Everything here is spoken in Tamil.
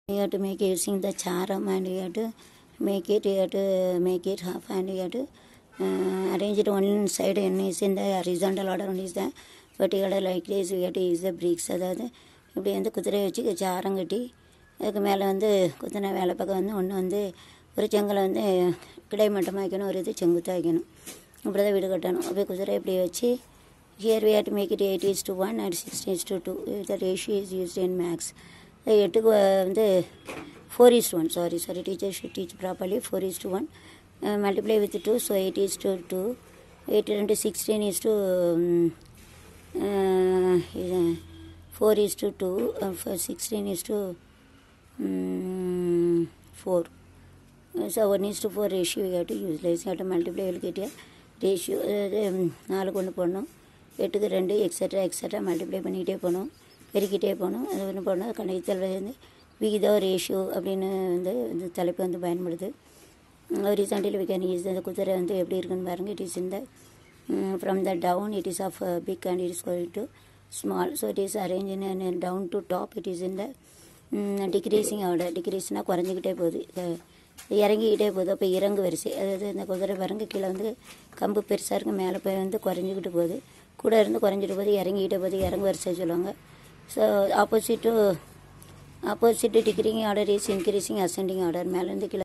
You have to make it using the charm and you have to make it, you have to make it half and you have to uh, arrange it one side and is in the horizontal order one is the vertical order like this we have to use the bricks அதாவது இப்படி வந்து குதிரையை வச்சு சாரம் கட்டி அதுக்கு மேலே வந்து குதிரை வேலை பக்கம் வந்து ஒன்று வந்து ஒரு செங்கலை வந்து கிடைமட்டமாக வைக்கணும் ஒரு இது செங்குத்தாக வைக்கணும் இப்படி தான் வீடு கட்டணும் அப்படியே குதிரை இப்படி வச்சு here we had to make it eight is to one and six is to two the ratio is used in makes எட்டுக்கு வந்து four is one sorry sorry teacher should teach properly four is to one multiply with two so eight is to two eight ரெண்டு சிக்ஸ்டீன் இஸ் டு இது four is to two sixteen is to four so one is to four ratio கேட்டு யூஸ்லைஸ் கேட்டு மல்டிப்ளை கேட்டிய ரேஷியோ அதாவது நாலு கொண்டு போடணும் எட்டுக்கு ரெண்டு எக்ஸட்ரா எக்ஸட்ரா மல்டிப்ளை பண்ணிக்கிட்டே போகணும் பெருக்கிட்டே போகணும் அது ஒன்று போடணும் கணக்கில் வந்து விகிதம் ரேஷியோ அப்படின்னு வந்து இந்த தலைப்பு வந்து பயன்படுது ஹரிசாண்டில் வி கேன் யூஸ் அந்த குதிரை வந்து எப்படி இருக்குன்னு பாருங்கள் இட் இஸ் இந்த from the down it is of big and it is going to small so it is arrange in down to top it is in the decreasing order டிக்ரீஸ்னால் குறைஞ்சிக்கிட்டே போகுது இறங்கிக்கிட்டே போகுது அப்போ இறங்கு வரிசை அதாவது இந்த குதிரை பாருங்க கீழே வந்து கம்பு பெருசாக இருக்குது மேலே போய் வந்து குறைஞ்சிக்கிட்டு போகுது கூட இருந்து குறைஞ்சிட்டு போகுது இறங்கிக்கிட்டே போகுது இறங்கு வரிசை சொல்லுவாங்க so opposite opposite decreasing order is increasing ascending order மேலேருந்து கீழே